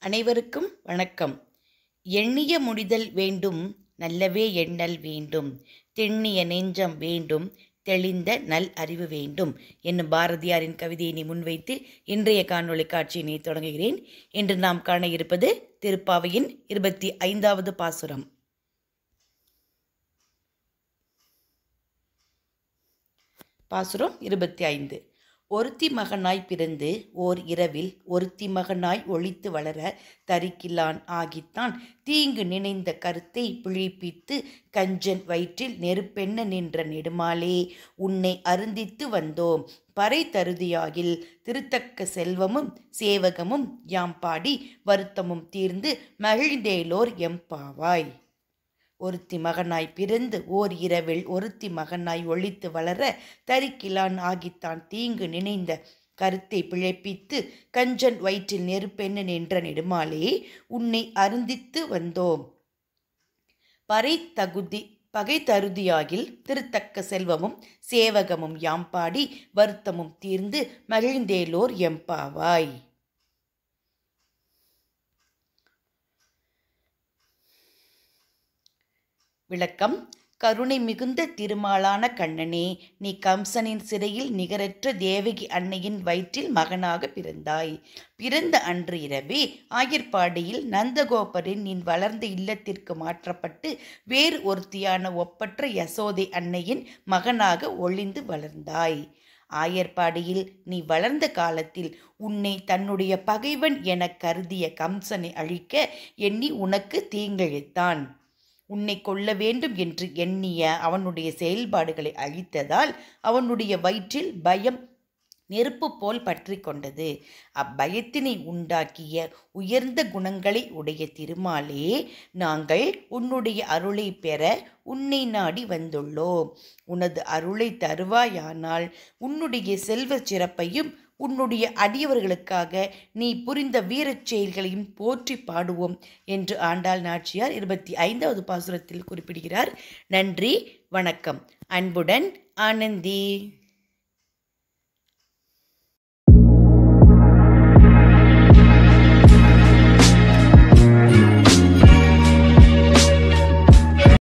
அனைவருக்கும் வணக்கம் எண்ணிய முடிதல் வேண்டும் நல்லவே எண்ணல் வேண்டும் தெண்ணிய நெஞ்சம் வேண்டும் தெளிந்த நல் அறிவு வேண்டும் என்னும் பாரதியாரின் கவிதையினை முன்வைத்து இன்றைய காணொளி காட்சியினை தொடங்குகிறேன் இன்று நாம் காண இருப்பது திருப்பாவையின் இருபத்தி ஐந்தாவது பாசுரம் பாசுரம் இருபத்தி ஐந்து ஒருத்தி மகனாய் பிறந்து ஓர் இரவில் ஒருத்தி மகனாய் ஒளித்து வளர தரிக்கிலான் ஆகித்தான் தீங்கு நினைந்த கருத்தை பிழிப்பித்து கஞ்சன் வயிற்றில் நெருப்பெண்ண நின்ற நெடுமாலே உன்னை அருந்தித்து வந்தோம் பறை தருதியாகில் திருத்தக்க செல்வமும் சேவகமும் யாம் பாடி வருத்தமும் தீர்ந்து மகிழ்ந்தேலோர் எம்பாவாய் ஒருத்தி மகனாய் பிறந்து ஓர் இரவில் ஒருத்தி மகனாய் ஒழித்து வளர தரிக்கிலான் ஆகித்தான் தீங்கு நினைந்த கருத்தை பிழைப்பித்து கஞ்சன் வயிற்றில் நெருப்பெண்ண நின்ற நெடுமாலே உன்னை அருந்தித்து வந்தோம் பறை தகுதி பகை தருதியாகில் திருத்தக்க செல்வமும் சேவகமும் யாம் பாடி வருத்தமும் தீர்ந்து மகிழ்ந்தேலோர் எம்பாவாய் விளக்கம் கருணை மிகுந்த திருமாலான கண்ணனே நீ கம்சனின் சிறையில் நிகரற்ற தேவகி அன்னையின் வயிற்றில் மகனாக பிறந்தாய் பிறந்த அன்று இரவே ஆயர்பாடியில் நந்தகோபரின் நீ வளர்ந்த இல்லத்திற்கு மாற்றப்பட்டு வேறு ஒருத்தியான ஒப்பற்ற யசோதை அன்னையின் மகனாக ஒளிந்து வளர்ந்தாய் ஆயர்பாடியில் நீ வளர்ந்த காலத்தில் உன்னை தன்னுடைய பகைவன் என கருதிய கம்சனை அழிக்க எண்ணி உனக்கு தீங்கிழைத்தான் உன்னை கொல்ல வேண்டும் என்று எண்ணிய அவனுடைய செயல்பாடுகளை அழித்ததால் அவனுடைய வயிற்றில் பயம் நெருப்பு போல் பற்றி கொண்டது அப்பயத்தினை உண்டாக்கிய உயர்ந்த குணங்களை உடைய திருமாலே நாங்கள் உன்னுடைய அருளை பெற உன்னை நாடி வந்துள்ளோம் உனது அருளை தருவாயானால் உன்னுடைய செல்வ சிறப்பையும் உன்னுடைய அடியவர்களுக்காக நீ புரிந்த வீரச் செயல்களையும் போற்றி பாடுவோம் என்று ஆண்டாள் நாச்சியார் இருபத்தி ஐந்தாவது பாசுரத்தில் குறிப்பிடுகிறார் நன்றி வணக்கம் அன்புடன் ஆனந்தி